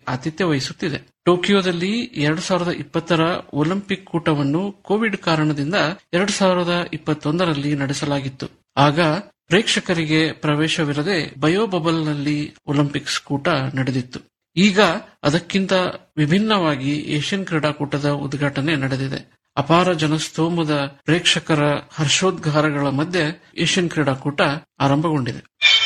ಆತಿಥ್ಯ ವಹಿಸುತ್ತಿದೆ ಟೋಕಿಯೋದಲ್ಲಿ ಎರಡ್ ಸಾವಿರದ ಇಪ್ಪತ್ತರ ಒಲಿಂಪಿಕ್ ಕೂಟವನ್ನು ಕೋವಿಡ್ ಕಾರಣದಿಂದ ಎರಡ್ ಸಾವಿರದ ಇಪ್ಪತ್ತೊಂದರಲ್ಲಿ ನಡೆಸಲಾಗಿತ್ತು ಆಗ ಪ್ರೇಕ್ಷಕರಿಗೆ ಪ್ರವೇಶವಿರದೆ ಬಯೋಬಬಲ್ನಲ್ಲಿ ಒಲಿಂಪಿಕ್ಸ್ ಕೂಟ ನಡೆದಿತ್ತು ಈಗ ಅದಕ್ಕಿಂತ ವಿಭಿನ್ನವಾಗಿ ಏಷ್ಯನ್ ಕ್ರೀಡಾಕೂಟದ ಉದ್ಘಾಟನೆ ನಡೆದಿದೆ ಅಪಾರ ಜನಸ್ತೋಮದ ಪ್ರೇಕ್ಷಕರ ಹರ್ಷೋದ್ಗಾರಗಳ ಮಧ್ಯೆ ಏಷ್ಯನ್ ಕ್ರೀಡಾಕೂಟ ಆರಂಭಗೊಂಡಿದೆ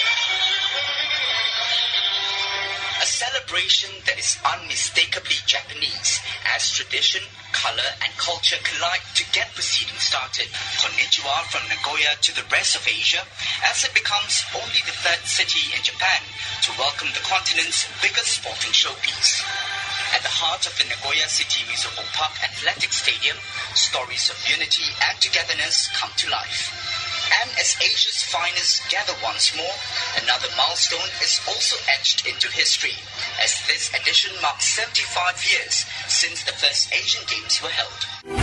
A celebration that is unmistakably Japanese as tradition, color, and culture collide to get proceedings started. Konnichiwa from Nagoya to the rest of Asia as it becomes only the third city in Japan to welcome the continent's biggest sporting showpiece. At the heart of the Nagoya City Mizuho Park Athletic Stadium, stories of unity and togetherness come to life. And as Asia's finest gather once more, another milestone is also etched into history, as this edition marks 75 years since the first Asian Games were held.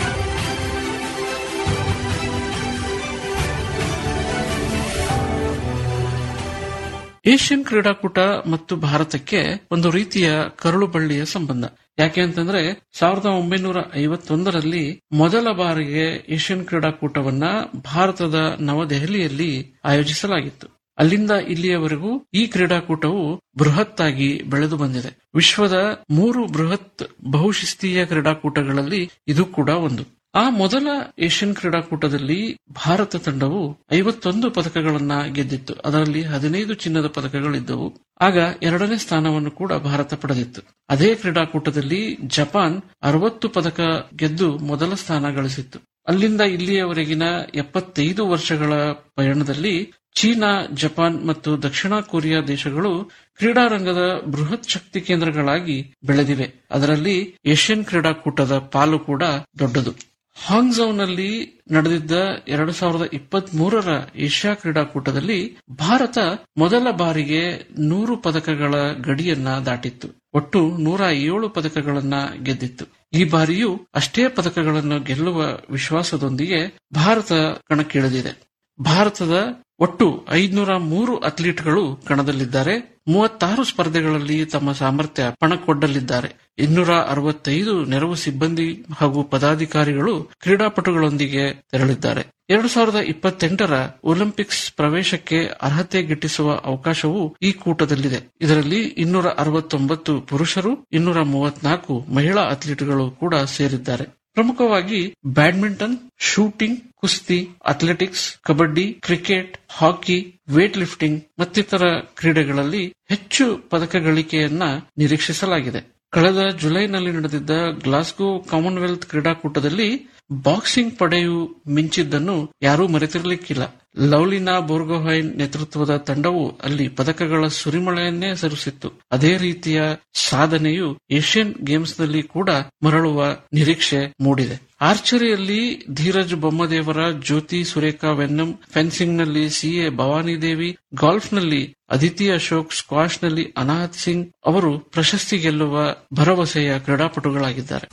Asian ಕ್ರೀಡಾಕೂಟ ಮತ್ತು ಭಾರತಕ್ಕೆ ಒಂದು ರೀತಿಯ ಕರುಳು ಬಳ್ಳಿಯ ಸಂಬಂಧ ಯಾಕೆ ಅಂತಂದ್ರೆ ಸಾವಿರದ ಒಂಬೈನೂರ ಐವತ್ತೊಂದರಲ್ಲಿ ಮೊದಲ ಬಾರಿಗೆ ಏಷ್ಯನ್ ಕ್ರೀಡಾಕೂಟವನ್ನ ಭಾರತದ ನವದೆಹಲಿಯಲ್ಲಿ ಆಯೋಜಿಸಲಾಗಿತ್ತು ಅಲ್ಲಿಂದ ಇಲ್ಲಿಯವರೆಗೂ ಈ ಕ್ರೀಡಾಕೂಟವು ಬೃಹತ್ತಾಗಿ ಬೆಳೆದು ಬಂದಿದೆ ವಿಶ್ವದ ಮೂರು ಬೃಹತ್ ಬಹುಶಿಸ್ತೀಯ ಕ್ರೀಡಾಕೂಟಗಳಲ್ಲಿ ಇದು ಕೂಡ ಒಂದು ಆ ಮೊದಲ ಏಷ್ಯನ್ ಕ್ರೀಡಾಕೂಟದಲ್ಲಿ ಭಾರತ ತಂಡವು ಐವತ್ತೊಂದು ಪದಕಗಳನ್ನ ಗೆದ್ದಿತ್ತು ಅದರಲ್ಲಿ ಹದಿನೈದು ಚಿನ್ನದ ಪದಕಗಳಿದ್ದವು ಆಗ ಎರಡನೇ ಸ್ಥಾನವನ್ನು ಕೂಡ ಭಾರತ ಪಡೆದಿತ್ತು ಅದೇ ಕ್ರೀಡಾಕೂಟದಲ್ಲಿ ಜಪಾನ್ ಅರವತ್ತು ಪದಕ ಗೆದ್ದು ಮೊದಲ ಸ್ಥಾನ ಗಳಿಸಿತ್ತು ಅಲ್ಲಿಂದ ಇಲ್ಲಿಯವರೆಗಿನ ಎಪ್ಪತ್ತೈದು ವರ್ಷಗಳ ಪಯಣದಲ್ಲಿ ಚೀನಾ ಜಪಾನ್ ಮತ್ತು ದಕ್ಷಿಣ ಕೊರಿಯಾ ದೇಶಗಳು ಕ್ರೀಡಾರಂಗದ ಬೃಹತ್ ಶಕ್ತಿ ಕೇಂದ್ರಗಳಾಗಿ ಬೆಳೆದಿವೆ ಅದರಲ್ಲಿ ಏಷ್ಯನ್ ಕ್ರೀಡಾಕೂಟದ ಪಾಲು ಕೂಡ ದೊಡ್ಡದು ಹಾಂಗ್ಝೌನಲ್ಲಿ ನಡೆದಿದ್ದ ಎರಡು ಸಾವಿರದ ಇಪ್ಪತ್ತ್ ಮೂರರ ಏಷ್ಯಾ ಕ್ರೀಡಾಕೂಟದಲ್ಲಿ ಭಾರತ ಮೊದಲ ಬಾರಿಗೆ ನೂರು ಪದಕಗಳ ಗಡಿಯನ್ನ ದಾಟಿತ್ತು ಒಟ್ಟು ನೂರ ಏಳು ಪದಕಗಳನ್ನ ಗೆದ್ದಿತ್ತು ಈ ಬಾರಿಯೂ ಅಷ್ಟೇ ಪದಕಗಳನ್ನು ಗೆಲ್ಲುವ ವಿಶ್ವಾಸದೊಂದಿಗೆ ಭಾರತ ಕಣಕ್ಕಿಳಿದಿದೆ ಭಾರತದ ಒಟ್ಟು ಐದುನೂರ ಮೂರು ಅಥ್ಲೀಟ್ಗಳು ಕಣದಲ್ಲಿದ್ದಾರೆ ಮೂವತ್ತಾರು ಸ್ಪರ್ಧೆಗಳಲ್ಲಿ ತಮ್ಮ ಸಾಮರ್ಥ್ಯ ಪಣಕ್ಕೊಡ್ಡಲಿದ್ದಾರೆ ಇನ್ನೂರ ಅರವತ್ತೈದು ನೆರವು ಸಿಬ್ಬಂದಿ ಹಾಗೂ ಪದಾಧಿಕಾರಿಗಳು ಕ್ರೀಡಾಪಟುಗಳೊಂದಿಗೆ ತೆರಳಿದ್ದಾರೆ ಎರಡು ಸಾವಿರದ ಇಪ್ಪತ್ತೆಂಟರ ಒಲಿಂಪಿಕ್ಸ್ ಪ್ರವೇಶಕ್ಕೆ ಅರ್ಹತೆ ಗಿಟ್ಟಿಸುವ ಅವಕಾಶವೂ ಈ ಕೂಟದಲ್ಲಿದೆ ಇದರಲ್ಲಿ ಇನ್ನೂರ ಅರವತ್ತೊಂಬತ್ತು ಪುರುಷರು ಇನ್ನೂರ ಮೂವತ್ನಾಲ್ಕು ಮಹಿಳಾ ಅಥ್ಲೀಟ್ಗಳು ಕೂಡ ಸೇರಿದ್ದಾರೆ ಪ್ರಮುಖವಾಗಿ ಬ್ಯಾಡ್ಮಿಂಟನ್ ಶೂಟಿಂಗ್ ಕುಸ್ತಿ athletics kabaddi cricket hockey weightlifting ಮತ್ತಿತರ ಕ್ರೀಡೆಗಳಲ್ಲಿ ಹೆಚ್ಚು ಪದಕ ಗಳಿಕೆಯನ್ನ ನಿರೀಕ್ಷಿಸಲಾಗಿದೆ ಕಳೆದ ಜುಲೈನಲ್ಲಿ ನಡೆದಿದ್ದ ಗ್ಲಾಸ್ಗೋ ಕಾಮನ್ವೆಲ್ತ್ ಕ್ರೀಡಾಕೂಟದಲ್ಲಿ ಬಾಕ್ಸಿಂಗ್ ಪಡೆಯು ಮಿಂಚಿದ್ದನ್ನು ಯಾರೂ ಮರೆತಿರಲಿಕ್ಕಿಲ್ಲ ಲವ್ಲಿನಾ ಬೋರ್ಗೊಹೈನ್ ನೇತೃತ್ವದ ತಂಡವು ಅಲ್ಲಿ ಪದಕಗಳ ಸುರಿಮಳೆಯನ್ನೇ ಸರಿಸಿತ್ತು ಅದೇ ರೀತಿಯ ಸಾಧನೆಯು ಏಷ್ಯನ್ ಗೇಮ್ಸ್ನಲ್ಲಿ ಕೂಡ ಮರಳುವ ನಿರೀಕ್ಷೆ ಮೂಡಿದೆ ಆರ್ಚರಿಯಲ್ಲಿ ಧೀರಜ್ ಬೊಮ್ಮದೇವರ ಜ್ಯೋತಿ ಸುರೇಖಾ ವೆನ್ನಂ ಫೆನ್ಸಿಂಗ್ನಲ್ಲಿ ಸಿಎ ಭವಾನಿ ದೇವಿ ಗಾಲ್ಫ್ನಲ್ಲಿ ಅದಿತಿ ಅಶೋಕ್ ಸ್ಕ್ವಾಷ್ನಲ್ಲಿ ಅನಾಹತ್ ಸಿಂಗ್ ಅವರು ಪ್ರಶಸ್ತಿ ಗೆಲ್ಲುವ ಭರವಸೆಯ ಕ್ರೀಡಾಪಟುಗಳಾಗಿದ್ದಾರೆ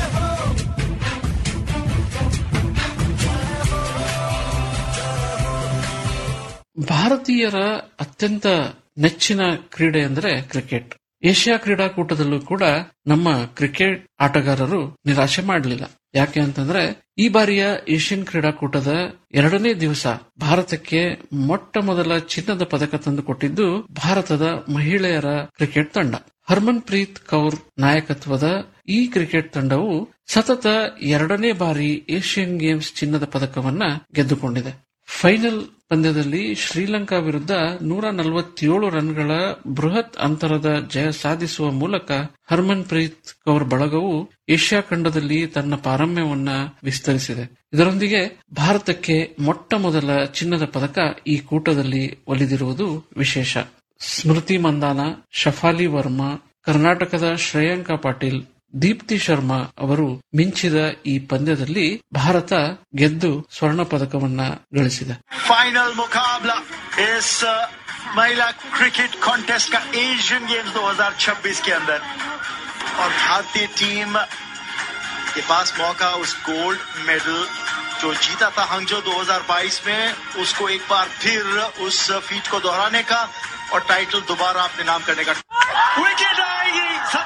ಭಾರತೀಯರ ಅತ್ಯಂತ ನೆಚ್ಚಿನ ಕ್ರೀಡೆ ಅಂದರೆ ಕ್ರಿಕೆಟ್ ಏಷ್ಯಾ ಕ್ರೀಡಾಕೂಟದಲ್ಲೂ ಕೂಡ ನಮ್ಮ ಕ್ರಿಕೆಟ್ ಆಟಗಾರರು ನಿರಾಶೆ ಮಾಡಲಿಲ್ಲ ಯಾಕೆ ಅಂತಂದ್ರೆ ಈ ಬಾರಿಯ ಏಷ್ಯನ್ ಕ್ರೀಡಾಕೂಟದ ಎರಡನೇ ದಿವಸ ಭಾರತಕ್ಕೆ ಮೊಟ್ಟ ಮೊದಲ ಚಿನ್ನದ ಪದಕ ತಂದುಕೊಟ್ಟಿದ್ದು ಭಾರತದ ಮಹಿಳೆಯರ ಕ್ರಿಕೆಟ್ ತಂಡ ಹರ್ಮನ್ ಪ್ರೀತ್ ಕೌರ್ ನಾಯಕತ್ವದ ಈ ಕ್ರಿಕೆಟ್ ತಂಡವು ಸತತ ಎರಡನೇ ಬಾರಿ ಏಷ್ಯನ್ ಗೇಮ್ಸ್ ಚಿನ್ನದ ಪದಕವನ್ನ ಗೆದ್ದುಕೊಂಡಿದೆ ಫೈನಲ್ ಪಂದ್ಯದಲ್ಲಿ ಶ್ರೀಲಂಕಾ ವಿರುದ್ಧ ನೂರ ನಲವತ್ತೇಳು ರನ್ಗಳ ಬೃಹತ್ ಅಂತರದ ಜಯ ಸಾಧಿಸುವ ಮೂಲಕ ಹರ್ಮನ್ ಪ್ರೀತ್ ಕೌರ್ ಬಳಗವು ಏಷ್ಯಾ ಖಂಡದಲ್ಲಿ ತನ್ನ ಪಾರಮ್ಯವನ್ನ ವಿಸ್ತರಿಸಿದೆ ಇದರೊಂದಿಗೆ ಭಾರತಕ್ಕೆ ಮೊಟ್ಟ ಮೊದಲ ಚಿನ್ನದ ಪದಕ ಈ ಕೂಟದಲ್ಲಿ ಒಲಿದಿರುವುದು ವಿಶೇಷ ಸ್ಮೃತಿ ಮಂದಾನ ಶಫಾಲಿ ವರ್ಮಾ ಕರ್ನಾಟಕದ ಶ್ರೇಯಾಂಕ ಪಾಟೀಲ್ ದೀಪ್ತಿ ಶರ್ಮಾ ಅವರು ಮಿಂಚಿದ ಈ ಪಂದ್ಯದಲ್ಲಿ ಭಾರತ ಗೆದ್ದು ಸ್ವರ್ಣ ಪದಕವನ್ನ ಗಳಿಸಿದೆ फाइनल मुकाबला इस अ, महिला क्रिकेट कॉन्टेस्ट का एशियन गेम्स 2026 के अंदर और भारतीय टीम के पास मौका उस गोल्ड मेडल जो जीता था हंगजो 2022 में उसको एक बार फिर उस फीट को दोहराने का और टाइटल दोबारा अपने नाम करने का विकेट